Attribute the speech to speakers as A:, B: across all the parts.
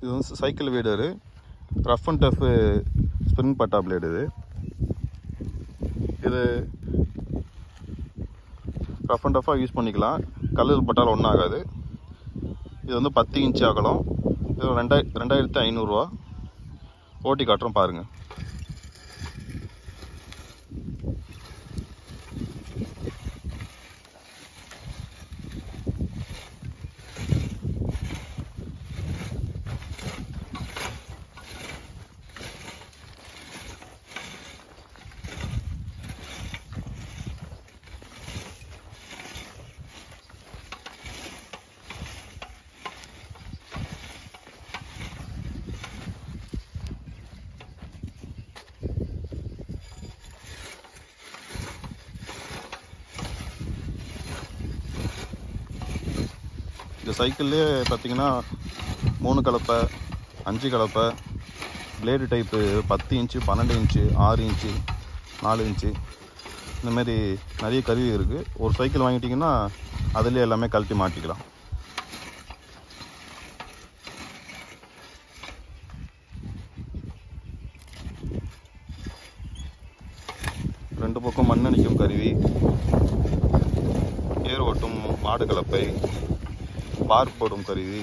A: இது வந்து cycle weeder rough and tough spring பட்டா பிளேடு இது இது ரஃப் அண்ட் டஃபாக யூஸ் பண்ணிக்கலாம் கல்லில் பட்டாலும் ஒன்றும் ஆகாது இது வந்து பத்து இன்ச்சு அகலம் இது ரெண்டாய் ரெண்டாயிரத்தி ஐநூறுரூவா ஓட்டி காட்டுறோம் பாருங்கள் இந்த சைக்கிள்லேயே பார்த்தீங்கன்னா மூணு கலப்பை அஞ்சு கலப்பை பிளேடு டைப்பு பத்து இன்ச்சு பன்னெண்டு இன்ச்சு ஆறு இன்ச்சு நாலு இன்ச்சு இந்த மாதிரி நிறைய கருவி இருக்குது ஒரு சைக்கிள் வாங்கிட்டிங்கன்னா அதுலேயே எல்லாமே கழட்டி மாட்டிக்கலாம் ரெண்டு பக்கம் மண் அணிக்கும் கருவி ஏர் ஓட்டும் மாடு கலப்பை பார் போடும் கருவி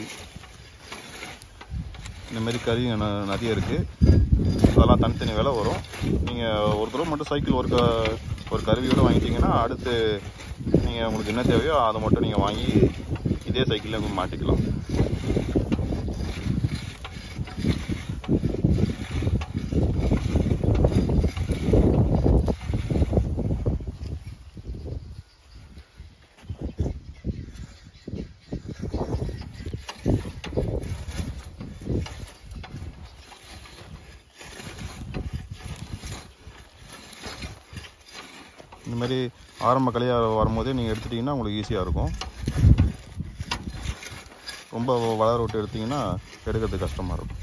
A: இந்த மாதிரி கருவி ந- நிறைய இருக்குது அதெல்லாம் தனித்தனி விலை வரும் நீங்கள் ஒரு தடவை மட்டும் சைக்கிள் ஒரு க ஒரு கருவியோட வாங்கிட்டீங்கன்னா அடுத்து நீங்கள் உங்களுக்கு என்ன தேவையோ அதை மட்டும் நீங்கள் வாங்கி இதே சைக்கிளில் மாட்டிக்கலாம் இந்த மாதிரி ஆரம்ப கலையாக வரும்போதே நீங்கள் எடுத்துட்டிங்கன்னா உங்களுக்கு ஈஸியாக இருக்கும் ரொம்ப வளர விட்டு எடுத்தீங்கன்னா எடுக்கிறது கஷ்டமாக இருக்கும்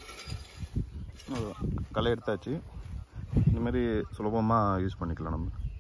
A: அவ்வளவுதான். களை எடுத்தாச்சு இந்த மாதிரி சுலபமாக யூஸ் பண்ணிக்கலாம் நம்ம